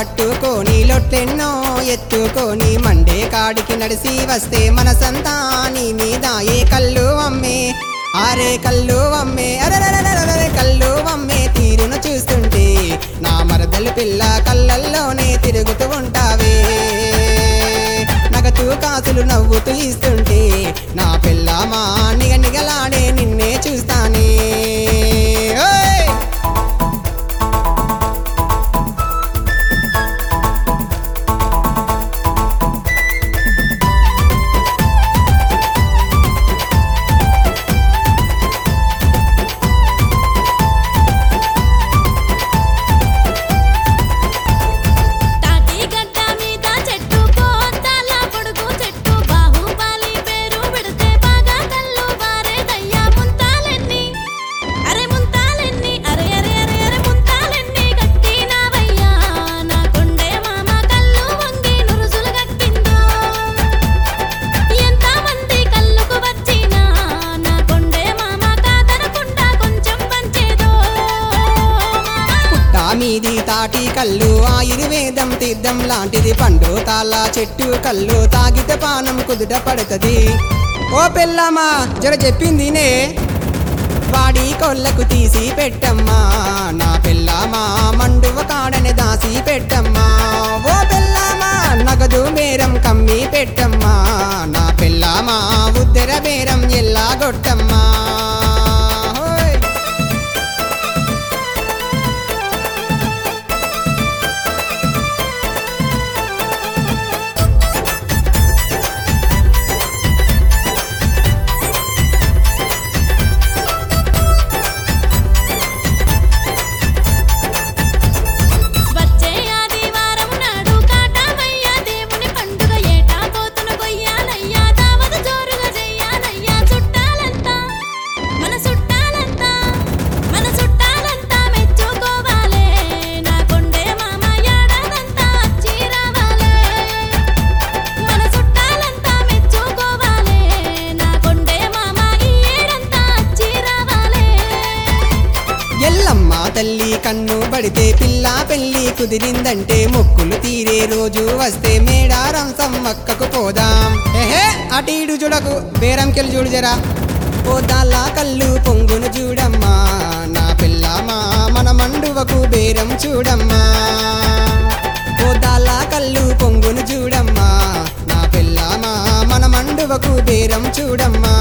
పట్టుకొని లొట్లెన్నో ఎత్తుకొని మండే కాడికి నడిసి వస్తే మనసంతా నీ మీద ఏ కళ్ళు అమ్మే ఆరే కళ్ళు అమ్మే అరరరరరరే కళ్ళు అమ్మే తీరును చూస్తుంటే నా మరదలు పిల్ల కళ్ళల్లోనే తిరుగుతూ ఉంటావే నగతూ కాసులు నవ్వుతూ ఇస్తుంటే నా పిల్ల మా నిగ నిగలాడే నిన్నే చూస్తానే ఓయ్! తాటి గడ్డ మీద చెట్టు కోతల పొడుగు చెట్టు బాహుబలి పేరు పెడితే బాగా కళ్ళు బారేదయ్యా ముంతాలెన్ని అరే ముంతాలెన్ని అరే అరే అరే అరే ముంతాలెన్ని కట్టినావయ్యా నా కొండే మామ కళ్ళు వంగి నురుసులు కట్టిందో ఎంతమంది కళ్ళుకు వచ్చినా నా కొండే మామ కాదనకుండా కొంచెం పంచేదో పుట్టా మీది తాటి కళ్ళు ఆయుర్వేదం తీర్థం లాంటిది పండు తాళ చెట్టు కళ్ళు తాగితే పానం కుదుట పడుతుంది ఓ పిల్లమ్మా జర చెప్పింది నే వాడి కొల్లకు తీసి పెట్టమ్మా నా పిల్లమా మండువ కాడని దాసి పెట్టమ్మా ఓ పిల్లమా నగదు బేరం కమ్మి పెట్టమ్మా నా పిల్లమా ఉద్దర బేరం ఎల్లా గొట్టమ్మా హోయ్ వచ్చే ఆదివారం నాడు కాటమయ్య దేవుని పండుగ ఏటా పోతును కొయ్యాలయ్యా దావత జోరుగా చెయ్యాలయ్యా చుట్టాలంతా మన చుట్టాలంతా మన చుట్టాలంతా మెచ్చుకోవాలే నా కొండే మామ ఏడాదంతా వచ్చి రావాలే మన చుట్టాలంతా మెచ్చుకోవాలే నా కొండే మామ ఈ ఏడంతా వచ్చి రావాలే ఎల్లమ్మ తల్లి కన్ను పడితే పిల్ల పెళ్లి కుదిరిందంటే మొక్కులు తీరే రోజు వస్తే మేడారం సమ్మక్కకు పోదాం ఏహే అటు ఇటు చూడకు బేరంకెళ్ళి చూడు జరా పోదాలా కళ్ళు పొంగును చూడమ్మా నా పిల్లమా మన మండువకు బేరం చూడమ్మా పోదాలా కళ్ళు పొంగును చూడమ్మా నా పిల్లమా మన మండువకు బేరం చూడమ్మా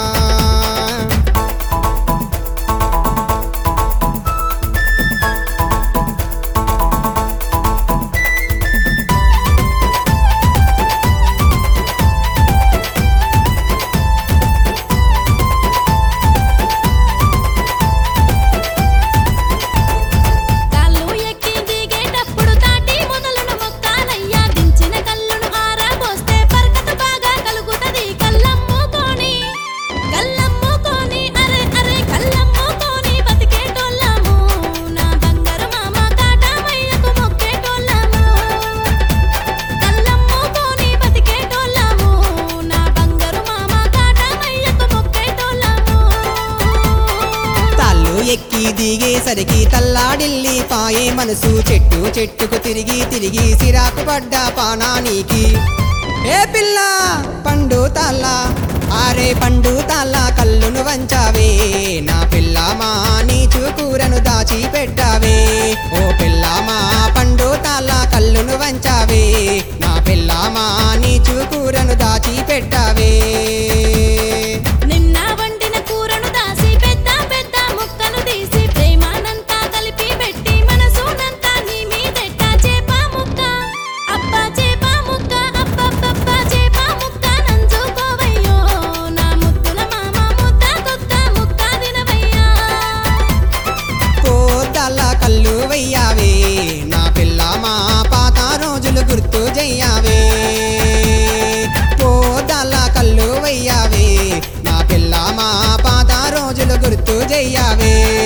కాళ్ళు ఎక్కి దిగేటప్పుడు తాటి మొదలును మొక్కాలయ్యా దించిన కళ్ళును ఆరబోస్తే బరకత బాగా కలుగుతది కళ్ళమ్ముకొని కళ్ళమ్ముకొని అరే అరే కళ్ళమ్ముకొని బతికేటోళ్ళము నా బంగారు మామ కాటమయ్యకు మొక్కేటోళ్ళము కళ్ళమ్ముకొని బతికేటోళ్ళము నా బంగారు మామ కాటమయ్యకు మొక్కేటోళ్ళము తాళ్ళు ఎక్కి దిగేసరికి తల్లాడిల్లి పాయే మనసు చెట్టు చెట్టుకు తిరిగి తిరిగి సిరాకు పడ్డ పానానికి ఏ పిల్ల పండు తాళ్ళ ఆరే పండు తాళ్ళ కళ్ళును వంచావే నా పిల్ల మా నీ చూకూరను దాచి పెట్టావే ఓ పిల్ల మా పండు తాళ్ళ కళ్ళును వంచావే నా పిల్ల మా నీ చూకూరను దాచి పెట్టావే నిన్న వండిన కూరను దాసి పెద్ద పెద్ద ముక్కలు తీసి ప్రేమానంతా కలిపి పెట్టి మనసునంతా నీ మీదెట్ట చేప ముక్క అబ్బ చేప ముక్క అబ్బబ్బబ్బ చేప ముక్క నంజుకోవయ్యో నా ముద్దుల మామ ముద్ద కొక్క ముక్క తినవయ్యా పోదల కళ్ళు వెయ్యావే నా పిల్ల మా పాత రోజులు గుర్తు చెయ్యావే పోదల కళ్ళు వెయ్యావే నా పిల్ల మా పాత రోజులు గుర్తు చెయ్యావే